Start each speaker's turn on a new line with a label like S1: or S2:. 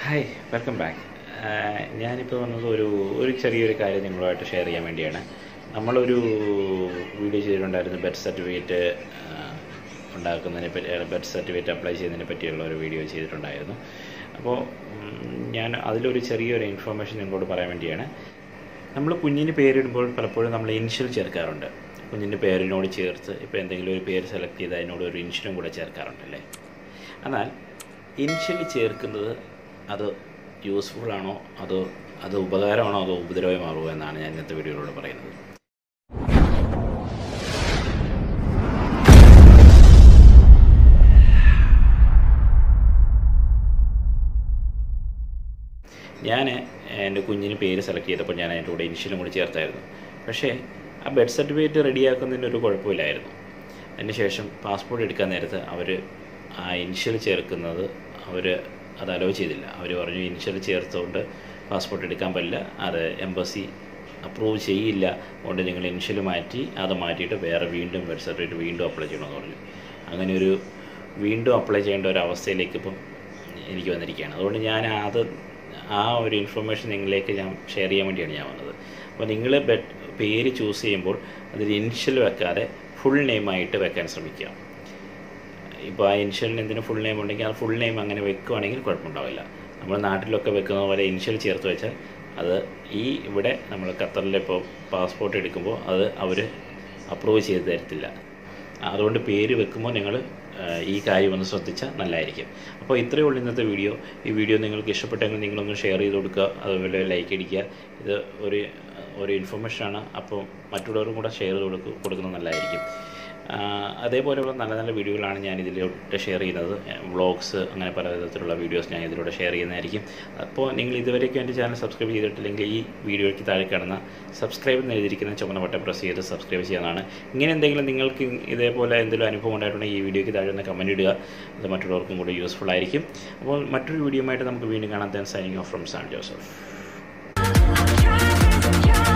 S1: Hi welcome back ഞാനിപ്പോൾ വന്നത് ഒരു ഒരു ചെറിയൊരു കാര്യം നിങ്ങളുമായിട്ട് ഷെയർ ചെയ്യാൻ വേണ്ടിയാണ് നമ്മളൊരു വീഡിയോ ചെയ്തിട്ടുണ്ടായിരുന്നു ബെർത്ത് സർട്ടിഫിക്കറ്റ് ഉണ്ടാക്കുന്നതിനെ പറ്റി ബെർത്ത് സർട്ടിഫിക്കറ്റ് അപ്ലൈ ചെയ്യുന്നതിനെ പറ്റിയുള്ള ഒരു വീഡിയോ ചെയ്തിട്ടുണ്ടായിരുന്നു അപ്പോൾ ഉം, ഞാൻ അതിലൊരു ചെറിയൊരു ഇൻഫർമേഷൻ നിങ്ങളോട് പറയാൻ വേണ്ടിയാണ് നമ്മൾ കുഞ്ഞിന് പേരിടുമ്പോൾ പലപ്പോഴും നമ്മൾ ഇനിഷ്യൽ ചേർക്കാറുണ്ട് കുഞ്ഞിൻ്റെ പേരിനോട് ചേർത്ത് ഇപ്പോൾ എന്തെങ്കിലും ഒരു പേര് സെലക്ട് ചെയ്ത് അതിനോട് ഒരു ഇനിഷ്യലും കൂടെ ചേർക്കാറുണ്ടല്ലേ എന്നാൽ ഇനിഷ്യൽ ചേർക്കുന്നത് അത് യൂസ്ഫുൾ ആണോ അതോ അത് ഉപകാരമാണോ അതോ ഉപദ്രവമാണോ എന്നാണ് ഞാൻ ഇന്നത്തെ വീഡിയോയിലൂടെ പറയുന്നത് ഞാൻ എൻ്റെ കുഞ്ഞിന് പേര് സെലക്ട് ചെയ്തപ്പോൾ ഞാൻ അതിൻ്റെ കൂടെ ഇനിഷ്യലും കൂടി ചേർത്തായിരുന്നു പക്ഷേ ആ ബെർത്ത് സർട്ടിഫിക്കറ്റ് റെഡിയാക്കുന്നതിന് ഒരു കുഴപ്പമില്ലായിരുന്നു അതിന് ശേഷം പാസ്പോർട്ട് എടുക്കാൻ നേരത്ത് അവർ ആ ഇനിഷ്യൽ ചേർക്കുന്നത് അവർ അത് അലോ ചെയ്തില്ല അവർ പറഞ്ഞു ഇനിഷ്യൽ ചേർത്തുകൊണ്ട് പാസ്പോർട്ട് എടുക്കാൻ പറ്റില്ല അത് എംബസി അപ്രൂവ് ചെയ്യില്ല അതുകൊണ്ട് നിങ്ങൾ ഇനിഷ്യൽ മാറ്റി അത് മാറ്റിയിട്ട് വേറെ വീണ്ടും ബെർത്ത് സർട്ടിഫിക്കറ്റ് വീണ്ടും അപ്ലൈ ചെയ്യണമെന്ന് പറഞ്ഞു അങ്ങനെ ഒരു വീണ്ടും അപ്ലൈ ചെയ്യേണ്ട ഒരു അവസ്ഥയിലേക്ക് ഇപ്പം എനിക്ക് വന്നിരിക്കുകയാണ് അതുകൊണ്ട് ഞാൻ അത് ആ ഒരു ഇൻഫർമേഷൻ നിങ്ങളിലേക്ക് ഞാൻ ഷെയർ ചെയ്യാൻ വേണ്ടിയാണ് ഞാൻ വന്നത് അപ്പോൾ നിങ്ങൾ ബെറ്റ് പേര് ചൂസ് ചെയ്യുമ്പോൾ അതിൽ ഇനിഷ്യൽ വെക്കാതെ ഫുൾ നെയിമായിട്ട് വെക്കാൻ ശ്രമിക്കുക ഇപ്പോൾ ആ ഇനിഷ്യലിന് എന്തിനു ഫുൾ നെയിം ഉണ്ടെങ്കിൽ ആ ഫുൾ നെയിം അങ്ങനെ വെക്കുവാണെങ്കിൽ കുഴപ്പമുണ്ടാവില്ല നമ്മൾ നാട്ടിലൊക്കെ വെക്കുന്ന പോലെ ഇനിഷ്യൽ ചേർത്ത് വെച്ചാൽ അത് ഈ ഇവിടെ നമ്മൾ ഖത്തറിൽ ഇപ്പോൾ പാസ്പോർട്ട് എടുക്കുമ്പോൾ അത് അവർ അപ്രൂവ് ചെയ്ത് തരത്തില്ല അതുകൊണ്ട് പേര് വെക്കുമ്പോൾ നിങ്ങൾ ഈ കാര്യം ഒന്ന് ശ്രദ്ധിച്ചാൽ നല്ലതായിരിക്കും അപ്പോൾ ഇത്രയേ ഉള്ളൂ ഇന്നത്തെ വീഡിയോ ഈ വീഡിയോ നിങ്ങൾക്ക് ഇഷ്ടപ്പെട്ടെങ്കിൽ നിങ്ങളൊന്ന് ഷെയർ ചെയ്ത് കൊടുക്കുക അതുപോലെ ലൈക്ക് അടിക്കുക ഇത് ഒരു ഒരു ഇൻഫർമേഷനാണ് അപ്പോൾ മറ്റുള്ളവർക്കും കൂടെ ഷെയർ ചെയ്ത് കൊടുക്കുക കൊടുക്കുന്നത് നല്ലതായിരിക്കും ആ, അതേപോലെയുള്ള നല്ല നല്ല വീഡിയോകളാണ് ഞാൻ ഇതിലൂടെ ഷെയർ ചെയ്യുന്നത് വ്ളോഗ്സ് അങ്ങനെ പല വിധത്തിലുള്ള വീഡിയോസ് ഞാൻ ഇതിലൂടെ ഷെയർ ചെയ്യുന്നതായിരിക്കും അപ്പോൾ നിങ്ങൾ ഇതുവരേക്കും എൻ്റെ ചാനൽ സബ്സ്ക്രൈബ് ചെയ്തിട്ടില്ലെങ്കിൽ ഈ വീഡിയോയ്ക്ക് താഴെ കാണുന്ന സബ്സ്ക്രൈബ് എന്ന് എഴുതിയിരിക്കുന്ന ചുമന്ന ബട്ടൺ പ്രസ് ചെയ്ത് സബ്സ്ക്രൈബ് ചെയ്യാനാണ് ഇങ്ങനെ എന്തെങ്കിലും നിങ്ങൾക്ക് ഇതേപോലെ എന്തെങ്കിലും അനുഭവം ഉണ്ടായിട്ടുണ്ടെങ്കിൽ ഈ വീഡിയോയ്ക്ക് താഴെ ഒന്ന് കമൻറ്റ് ഇടുക അത് മറ്റുള്ളവർക്കും കൂടി യൂസ്ഫുൾ ആയിരിക്കും അപ്പോൾ മറ്റൊരു വീഡിയോ ആയിട്ട് നമുക്ക് വീണ്ടും കാണാൻ signing off from San Joseph
S2: Try, try.